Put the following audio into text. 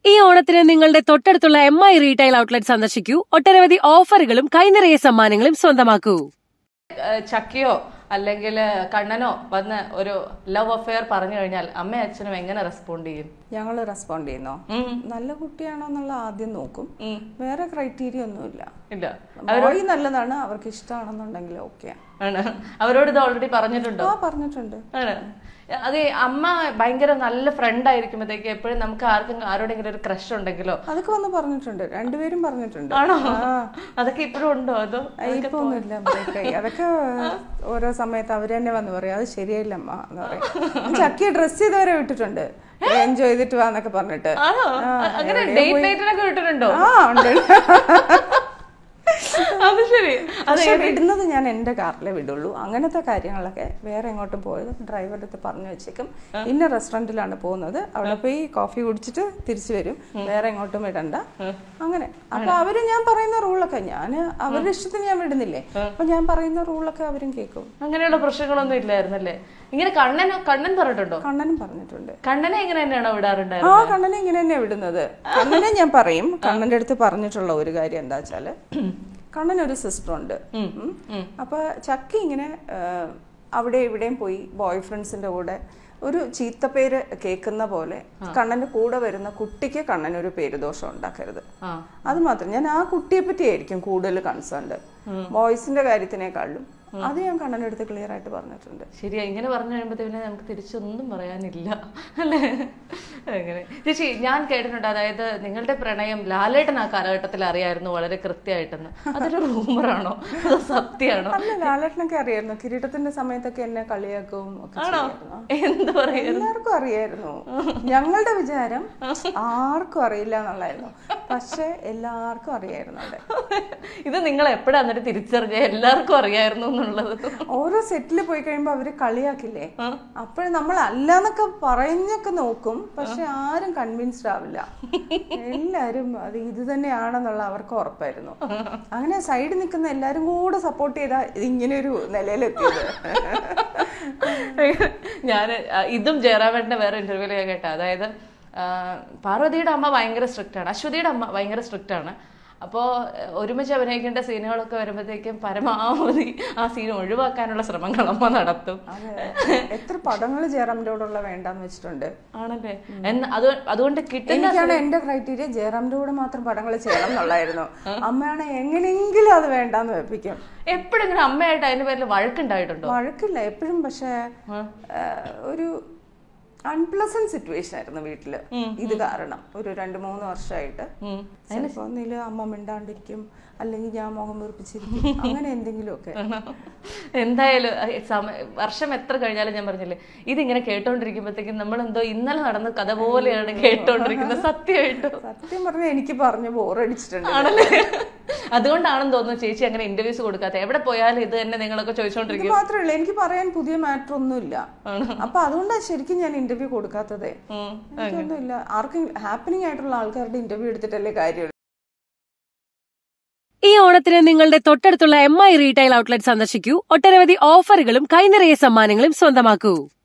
ഈ ഓണത്തിന് നിങ്ങളുടെ തൊട്ടടുത്തുള്ള എം ഐ റീറ്റെയിൽ ഔട്ട്ലെറ്റ് സന്ദർശിക്കൂ ഒട്ടനവധി ഓഫറുകളും കൈനിറയ സമ്മാനങ്ങളും സ്വന്തമാക്കൂ ഏഹ് ചക്കിയോ അല്ലെങ്കിൽ കണ്ണനോ വന്ന് ഒരു ലവ് അഫെയർ പറഞ്ഞു കഴിഞ്ഞാൽ അമ്മയും അച്ഛനും എങ്ങനെ റെസ്പോണ്ട് ചെയ്യും ഞങ്ങൾ റെസ്പോണ്ട് ചെയ്യുന്നോ ഉം. നല്ല കുട്ടിയാണോ എന്നുള്ള ആദ്യം നോക്കും ഉം. വേറെ ക്രൈറ്റീരിയ ഒന്നുമില്ല ഇല്ല ബോയ് നല്ലതാണ് അവർക്ക് ഇഷ്ടമാണെന്നുണ്ടെങ്കിൽ ഓക്കെ ആണ് അവരോട് ഇത് ഓൾറെഡി പറഞ്ഞിട്ടുണ്ടോ ആ പറഞ്ഞിട്ടുണ്ട് ആണ് അത് ഈ അമ്മ ഭയങ്കര നല്ല ഫ്രണ്ട് ആയിരിക്കുമ്പോഴത്തേക്ക് എപ്പോഴും നമുക്ക് ആർക്കും ആരോടെങ്കിലും ഒരു ക്രഷ് ഉണ്ടെങ്കിലോ അതൊക്കെ വന്ന് പറഞ്ഞിട്ടുണ്ട് രണ്ടുപേരും പറഞ്ഞിട്ടുണ്ട് ആണോ ആ. അതൊക്കെ ഇപ്പോഴും ഉണ്ടോ അതോ ഇപ്പൊ ഒന്നുമില്ല ബ്രേക്കായി അതൊക്കെ ഓരോ സമയത്ത് അവര് തന്നെ വന്ന് പറയും അത് ശരിയായില്ല അമ്മ എന്ന് പറയും ചക്കിയെ ഡ്രസ് ചെയ്തവരെ വിട്ടിട്ടുണ്ട് എൻജോയ് ചെയ്തിട്ട് വാന്നൊക്കെ പറഞ്ഞിട്ട് ആണോ ആ, അങ്ങനെ എവിടെയോ ഡേറ്റ് പോയി- നൈറ്റിനൊക്കെ വിട്ടിട്ടുണ്ടോ ആ ഉണ്ട് അത് ശരി പക്ഷെ വിടുന്നത് ഞാൻ എന്റെ കാറിലേ വിടുള്ളൂ അങ്ങനത്തെ കാര്യങ്ങളൊക്കെ വേറെ എങ്ങോട്ടും പോയത് ഡ്രൈവറുടെ അടുത്ത് പറഞ്ഞു വെച്ചേക്കും ഇന്ന റെസ്റ്റോറന്റിലാണ് പോകുന്നത് അവിടെ പോയി കോഫി കുടിച്ചിട്ട് തിരിച്ചു വരും വേറെ എങ്ങോട്ടും വിടണ്ട അങ്ങനെ അപ്പൊ അവര് ഞാൻ പറയുന്ന റൂളൊക്കെ ഞാൻ അവരുടെ ഇഷ്ടത്തിന് ഞാൻ വിടുന്നില്ലേ അപ്പൊ ഞാൻ പറയുന്ന റൂളൊക്കെ അവരും കേൾക്കും അങ്ങനെയുള്ള പ്രശ്നങ്ങളൊന്നും ഇല്ലായിരുന്നല്ലേ ഇങ്ങനെ കണ്ണൻ കണ്ണൻ പറഞ്ഞിട്ടുണ്ടോ കണ്ണനും പറഞ്ഞിട്ടുണ്ട് കണ്ണനെ ഇങ്ങനെ തന്നെയാണോ ആ വിടാറുണ്ടായിരുന്നത് കണ്ണനെ ഇങ്ങനെ തന്നെയാ വിടുന്നത് കണ്ണനെ ഞാൻ പറയും കണ്ണന്റെ അടുത്ത് പറഞ്ഞിട്ടുള്ള ഒരു കാര്യം എന്താ വെച്ചാല് കണ്ണൻ ഒരു സിസ്റ്റർ ഉണ്ട് ഉം. അപ്പൊ ചക്കി ഇങ്ങനെ ആ, അവിടെ ഇവിടെയും പോയി ബോയ് ഫ്രണ്ട്സിന്റെ കൂടെ ഒരു ചീത്തപ്പേര് കേൾക്കുന്ന പോലെ കണ്ണന്റെ കൂടെ വരുന്ന കുട്ടിക്ക് കണ്ണൻ ഒരു പേരുദോഷം ഉണ്ടാക്കരുത് ആ അത് മാത്രം ഞാൻ ആ കുട്ടിയെ പറ്റിയായിരിക്കും കൂടുതൽ കൺസേൺഡ് ബോയ്സിന്റെ കാര്യത്തിനേക്കാളും അത് ഞാൻ കണ്ണന്റെ അടുത്ത് ക്ലിയർ ആയിട്ട് പറഞ്ഞിട്ടുണ്ട് ശരിയാ ഇങ്ങനെ പറഞ്ഞു കഴിയുമ്പോഴത്തേന് നമുക്ക് തിരിച്ചൊന്നും പറയാനില്ല അല്ലേ അങ്ങനെ ചേച്ചി ഞാൻ കേട്ടിട്ടുണ്ട് അതായത് നിങ്ങളുടെ പ്രണയം ലാലേട്ടൻ ആ കാലഘട്ടത്തിൽ അറിയായിരുന്നു വളരെ കൃത്യമായിട്ടെന്ന് അതൊരു റൂമറാണോ അതോ സത്യമാണോ അല്ല ലാലേട്ടനൊക്കെ അറിയായിരുന്നു കിരീടത്തിന്റെ സമയത്തൊക്കെ എന്നെ കളിയാക്കും ഒക്കെ ആണോ ചെയ്യായിരുന്നു. എന്ത് പറയാ എല്ലാവർക്കും അറിയായിരുന്നു ഞങ്ങളുടെ വിചാരം ആർക്കും അറിയില്ല എന്നുള്ളായിരുന്നു പക്ഷെ എല്ലാവർക്കും അറിയായിരുന്നു അവിടെ ഇത് നിങ്ങൾ എപ്പോഴാ എന്നിട്ട് തിരിച്ചറിഞ്ഞ എല്ലാവർക്കും അറിയായിരുന്നു എന്നുള്ളത് ഓരോ സെറ്റിൽ പോയി കഴിയുമ്പോ അവര് കളിയാക്കില്ലേ അപ്പോഴും നമ്മൾ അല്ലാന്നൊക്കെ പറഞ്ഞൊക്കെ നോക്കും പക്ഷെ ആരും കൺവിൻസ്ഡ് ആവില്ല എല്ലാരും അത് ഇത് തന്നെയാണെന്നുള്ള അവർക്ക് ഉറപ്പായിരുന്നു അങ്ങനെ സൈഡിൽ നിൽക്കുന്ന എല്ലാരും കൂടെ സപ്പോർട്ട് ചെയ്താ ഇത് ഇങ്ങനെ ഒരു നിലയിലെത്തിയത് ഞാൻ ഇതും ജയറാമേട്ടന്റെ വേറെ ഇന്റർവ്യൂല് ഞാൻ കേട്ട അതായത് ആ, പാർവതിയുടെ അമ്മ ഭയങ്കര സ്ട്രിക്റ്റ് ആണ് അശ്വതിയുടെ അമ്മ ഭയങ്കര സ്ട്രിക്റ്റ് ആണ് അപ്പോൾ ഒരുമിച്ച് അഭിനയിക്കേണ്ട സീനുകളൊക്കെ വരുമ്പോഴത്തേക്കും പരമാവധി ആ സീൻ ഒഴിവാക്കാനുള്ള ശ്രമങ്ങൾ അമ്മ നടത്തും അതെ. എത്ര പടങ്ങൾ ജയറാമിന്റെ കൂടെയുള്ള വേണ്ടാന്ന് വെച്ചിട്ടുണ്ട് ആണല്ലേ എന്ന് അത് അതുകൊണ്ട് കിട്ടുന്ന എനിക്കാണ് എന്റെ ക്രൈറ്റീരിയ ജയറാമിന്റെ കൂടെ മാത്രം പടങ്ങൾ ചെയ്യണം എന്നുള്ളായിരുന്നു അമ്മയാണ് എങ്ങനെയെങ്കിലും അത് വേണ്ടാന്ന് വെപ്പിക്കും എപ്പോഴെങ്കിലും അമ്മയായിട്ട് അതിന്റെ പേരിൽ വഴക്കുണ്ടായിട്ടുണ്ടോ വഴക്കില്ല എപ്പോഴും പക്ഷെ ഒരു അൺപ്ലസന്റ് സിറ്റുവേഷൻ ആയിരുന്നു വീട്ടില് ഇത് കാരണം ഒരു രണ്ട് മൂന്ന് വർഷമായിട്ട് ചിലപ്പോ ഒന്നില് അമ്മ മിണ്ടാണ്ടിരിക്കും അല്ലെങ്കിൽ ഞാൻ മുഖം വീർപ്പിച്ചിരിക്കും അങ്ങനെ എന്തെങ്കിലുമൊക്കെ എന്തായാലും അഹ് സമ- വർഷം എത്ര കഴിഞ്ഞാലും ഞാൻ പറഞ്ഞില്ലേ ഇതിങ്ങനെ കേട്ടോണ്ടിരിക്കുമ്പോഴത്തേക്കും നമ്മൾ എന്തോ ഇന്നലെ നടന്ന കഥ പോലെയാണ് കേട്ടോണ്ടിരിക്കുന്നത് സത്യമായിട്ടും സത്യം പറഞ്ഞാൽ എനിക്ക് പറഞ്ഞു ബോറടിച്ചിട്ടുണ്ട് ആണല്ലേ അതുകൊണ്ടാണെന്ന് തോന്നുന്നു ചേച്ചി അങ്ങനെ ഇന്റർവ്യൂസ് കൊടുക്കാത്ത എവിടെ പോയാലും ഇത് തന്നെ നിങ്ങളൊക്കെ ഇത് ചോദിച്ചോണ്ടിരിക്കും മാത്രമല്ല എനിക്ക് പറയാൻ പുതിയ മാറ്റർ ഒന്നുമില്ല അപ്പൊ അതുകൊണ്ടാണ് ശരിക്കും ഞാൻ ഇന്റർവ്യൂ കൊടുക്കാത്തതേ ഉം. എനിക്കൊന്നുമില്ല ആർക്കും ഹാപ്പനിങ് ആയിട്ടുള്ള ആൾക്കാരുടെ ഇന്റർവ്യൂ എടുത്തിട്ടല്ലേ കാര്യമുള്ളൂ ഈ ഓണത്തിന് നിങ്ങളുടെ തൊട്ടടുത്തുള്ള എം ഐ റീറ്റെയിൽ ഔട്ട്ലെറ്റ് സന്ദർശിക്കൂ ഒട്ടനവധി ഓഫറുകളും കൈനിറയ സമ്മാനങ്ങളും സ്വന്തമാക്കൂ